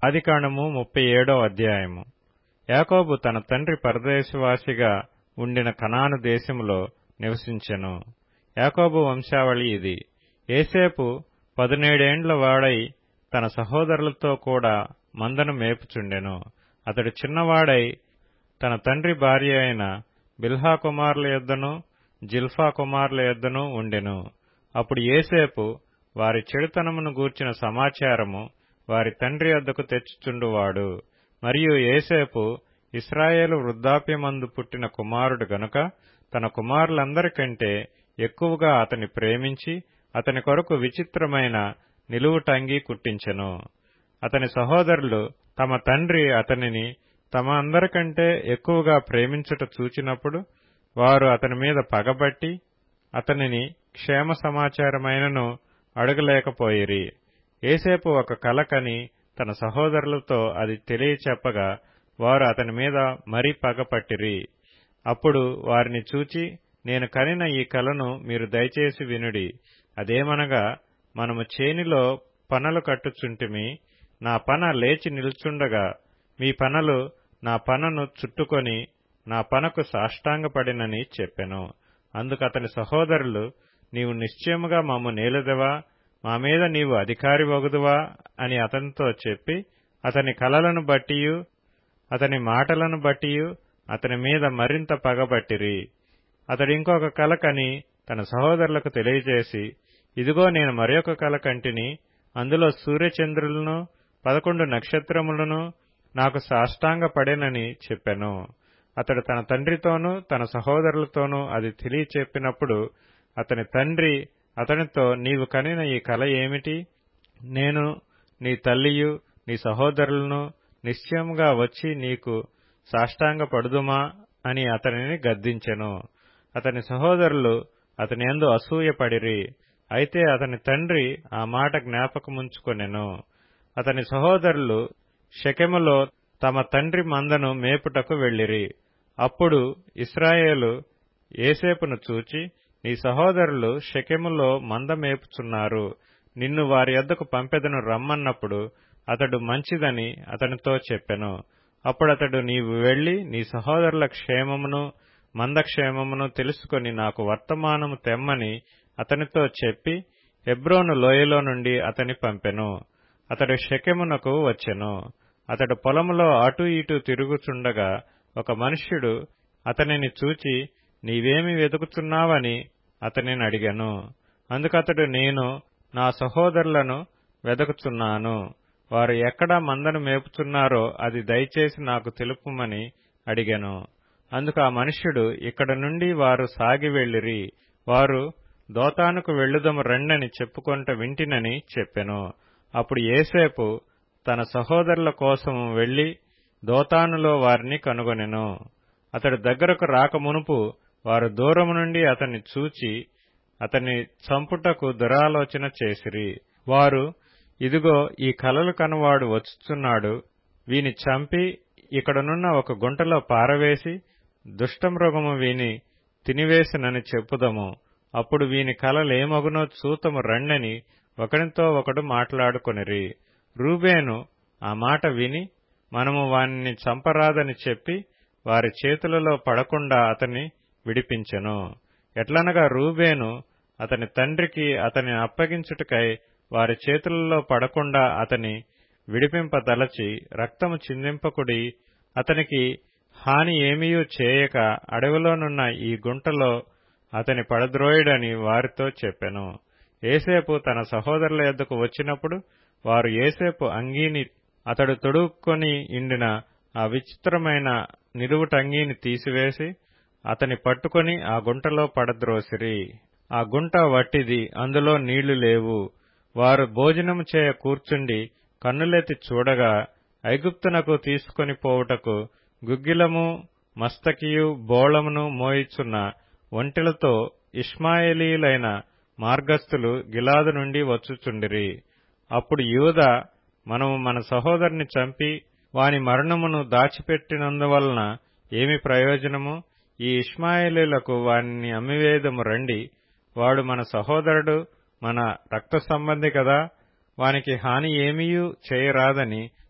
ఆదికాండము ముప్పై ఏడో అధ్యాయము యాకోబు తన తండ్రి పరదేశవాసిగా ఉండిన కనాను దేశములో నివసించెను యాకోబు వంశావళి ఇది ఏసేపు పదునేడేండ్ల వాడై తన సహోదరులతో కూడా మందను మేపుచుండెను అతడు చిన్నవాడై తన తండ్రి భార్య అయిన బిల్హా కుమారుల యొద్దను జిల్ఫా కుమారుల యొద్దను ఉండెను అప్పుడు ఏసేపు వారి చెడుతనమును గూర్చిన సమాచారము వారి తండ్రి వద్దకు తెచ్చుచుండువాడు మరియు ఏసేపు ఇస్రాయేలు వృద్ధాప్యమందు పుట్టిన కుమారుడు గనుక తన కుమారులందరికంటే ఎక్కువగా అతని ప్రేమించి అతని కొరకు విచిత్రమైన నిలువుటంగి కుట్టించెను అతని సహోదరులు తమ తండ్రి అతనిని తమ అందరికంటే ఎక్కువగా ప్రేమించుట చూచినప్పుడు వారు అతని మీద పగబట్టి అతనిని క్షేమ సమాచారమైనను అడగలేకపోయిరి ఏసేపు ఒక కల కని తన సహోదరులతో అది తెలియచెప్పగా వారు అతని మీద మరీ పగపట్టిరి అప్పుడు వారిని చూచి నేను కనిన ఈ కలను మీరు దయచేసి వినుడి అదేమనగా మనము చేనిలో పనలు కట్టుచుంటిమి నా పన లేచి నిల్చుండగా మీ పనలు నా పనను చుట్టుకొని నా పనకు సాష్టాంగపడినని చెప్పెను అందుకు అతని సహోదరులు నీవు నిశ్చయముగా మమ్ము నేలదవా మా మీద నీవు అధికారి వగుదువా అని అతనితో చెప్పి అతని కలలను బట్టియు అతని మాటలను బట్టియు అతని మీద మరింత పగబట్టిరి అతడు ఇంకొక కల కని తన సహోదరులకు తెలియజేసి ఇదిగో నేను మరొక కల కంటిని అందులో సూర్యచంద్రులను పదకొండు నక్షత్రములను నాకు సాష్టాంగపడేనని చెప్పెను అతడు తన తండ్రితోనూ తన సహోదరులతోనూ అది తెలియచెప్పినప్పుడు అతని తండ్రి అతనితో నీవు కనిన ఈ కల ఏమిటి నేను నీ తల్లియు నీ సహోదరులను నిశ్చయముగా వచ్చి నీకు సాష్టాంగపడుదుమా అని అతనిని గద్దించెను అతని సహోదరులు అతని ఎందు అసూయపడిరి అయితే అతని తండ్రి ఆ మాట జ్ఞాపకముంచుకొనెను అతని సహోదరులు షకెములో తమ తండ్రి మందను మేపుటకు వెళ్లిరి అప్పుడు ఇస్రాయేలు ఏసేపును చూచి నీ సహోదరులు షకెములో మంద మేపుచున్నారు నిన్ను వారి యొద్దకు పంపెదను రమ్మన్నప్పుడు అతడు మంచిదని అతనితో చెప్పెను అప్పుడతడు నీవు వెళ్లి నీ సహోదరుల క్షేమమును మందక్షేమమును తెలుసుకొని నాకు వర్తమానము తెమ్మని అతనితో చెప్పి హెబ్రోను లోయలో నుండి అతని పంపెను అతడు షకెమునకు వచ్చెను అతడు పొలములో అటూ ఇటూ తిరుగుచుండగా ఒక మనుష్యుడు అతనిని చూచి నీవేమి వెతుకుతున్నావని అతనిని అడిగాను అందుకతడు నేను నా సహోదరులను వెదకుచున్నాను వారు ఎక్కడ మందను మేపుచున్నారో అది దయచేసి నాకు తెలుపుమని అడిగాను అందుకు ఆ మనుష్యుడు ఇక్కడ నుండి వారు సాగి వెళ్లిరి వారు దోతానుకు వెళ్ళుదము రండని చెప్పుకొంట వింటినని చెప్పెను అప్పుడు ఏసేపు తన సహోదరుల కోసము వెళ్లి దోతానులో వారిని కనుగొనెను అతడు దగ్గరకు రాకమునుపు వారు దూరము నుండి అతన్ని చూచి అతన్ని చంపుటకు దురాలోచన చేసిరి వారు ఇదిగో ఈ కలలు కనువాడు వచ్చుచున్నాడు వీని చంపి ఇక్కడనున్న ఒక గుంటలో పారవేసి దుష్టమృగము వీని తినివేసినని చెప్పుదము అప్పుడు వీని కలలేమగునో చూతము రండని ఒకనితో ఒకడు మాట్లాడుకొనిరి రూబేను ఆ మాట విని మనము వానిని చంపరాదని చెప్పి వారి చేతులలో పడకుండా అతన్ని విడిపించెను ఎట్లనగా రూబేను అతని తండ్రికి అతని అప్పగించుటకై వారి చేతులలో పడకుండా అతని విడిపింపదలచి రక్తము చిందింపకుడి అతనికి హాని ఏమీయూ చేయక అడవిలోనున్న ఈ గుంటలో అతని పడద్రోయుడని వారితో చెప్పెను ఏసేపు తన సహోదరుల యొద్దకు వచ్చినప్పుడు వారు ఏసేపు అంగీని అతడు తొడుక్కొని ఇండిన ఆ విచిత్రమైన నిలువుటంగీని తీసివేసి అతని పట్టుకొని ఆ గుంటలో పడద్రోసిరి ఆ గుంట వట్టిది అందులో నీళ్లు లేవు వారు భోజనము చేయ కూర్చుండి కన్నులెత్తి చూడగా ఐగుప్తునకు తీసుకొని పోవుటకు గుగ్గిలము మస్తకియు బోళమును మోయిచున్న ఒంటెలతో ఇష్మాయేలీలైన మార్గస్థులు గిలాదు నుండి వచ్చుచుండిరి అప్పుడు యూద మనము మన సహోదరుని చంపి వాని మరణమును దాచిపెట్టినందువలన ఏమి ప్రయోజనము ఈ ఇష్మాయేలీలకు వానిని అమ్మివేదము రండి వాడు మన సహోదరుడు మన రక్త సంబంధి కదా వానికి హాని ఏమీయూ చేయరాదని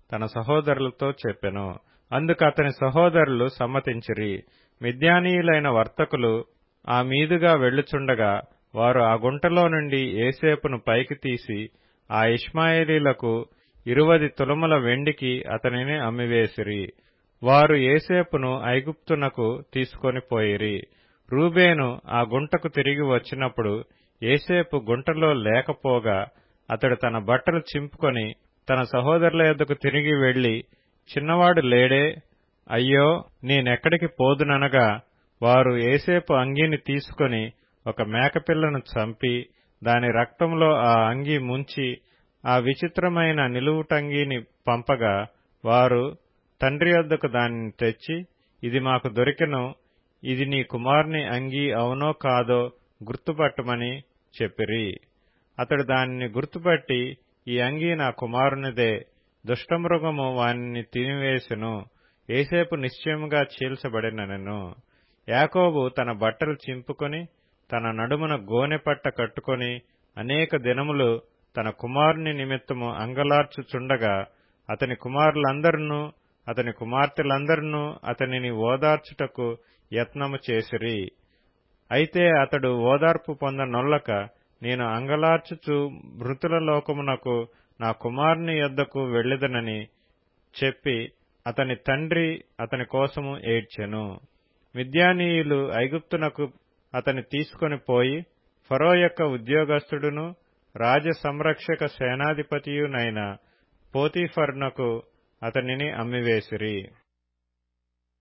తన సహోదరులతో చెప్పెను అందుకు అతని సహోదరులు సమ్మతించిరి మిద్యానీయులైన వర్తకులు ఆ మీదుగా వెళ్ళుచుండగా వారు ఆ గుంటలో నుండి ఏసేపును పైకి తీసి ఆ ఇష్మాయేలీలకు ఇరువది తులముల వెండికి అతనిని అమ్మివేసిరి వారు ఏసేపును ఐగుప్తునకు తీసుకొని పోయిరి రూబేను ఆ గుంటకు తిరిగి వచ్చినప్పుడు ఏసేపు గుంటలో లేకపోగా అతడు తన బట్టలు చింపుకొని తన సహోదరుల యొద్దకు తిరిగి వెళ్లి చిన్నవాడు లేడే అయ్యో నేనెక్కడికి పోదుననగా వారు ఏసేపు అంగీని తీసుకొని ఒక మేకపిల్లను చంపి దాని రక్తంలో ఆ అంగీ ముంచి ఆ విచిత్రమైన నిలువుటంగీని పంపగా వారు తండ్రి వద్దకు దానిని తెచ్చి ఇది మాకు దొరికెను ఇది నీ కుమారుని అంగీ అవునో కాదో గుర్తుపట్టమని చెప్పిరి అతడు దానిని గుర్తుపట్టి ఈ అంగీ నా కుమారునిదే దుష్టమృగము వానిని తినివేసెను ఏసేపు నిశ్చయముగా చీల్చబడిననెను యాకోబు తన బట్టలు చింపుకొని తన నడుమున గోనెపట్ట కట్టుకొని అనేక దినములు తన కుమారుని నిమిత్తము అంగలార్చుచుండగా అతని కుమారులందరినూ అతని కుమార్తెలందరినూ అతనిని ఓదార్చుటకు యత్నము చేసిరి అయితే అతడు ఓదార్పు పొందనొల్లక నేను అంగలార్చుచు మృతుల లోకమునకు నా కుమారుని యొద్దకు వెళ్ళెదనని చెప్పి అతని తండ్రి అతని కోసము ఏడ్చెను మిద్యానీయులు ఐగుప్తునకు అతని తీసుకొని పోయి ఫరో యొక్క ఉద్యోగస్తుడును రాజ సంరక్షక సేనాధిపతియునైన పోతీఫర్నకు అతనిని అమ్మివేసిరి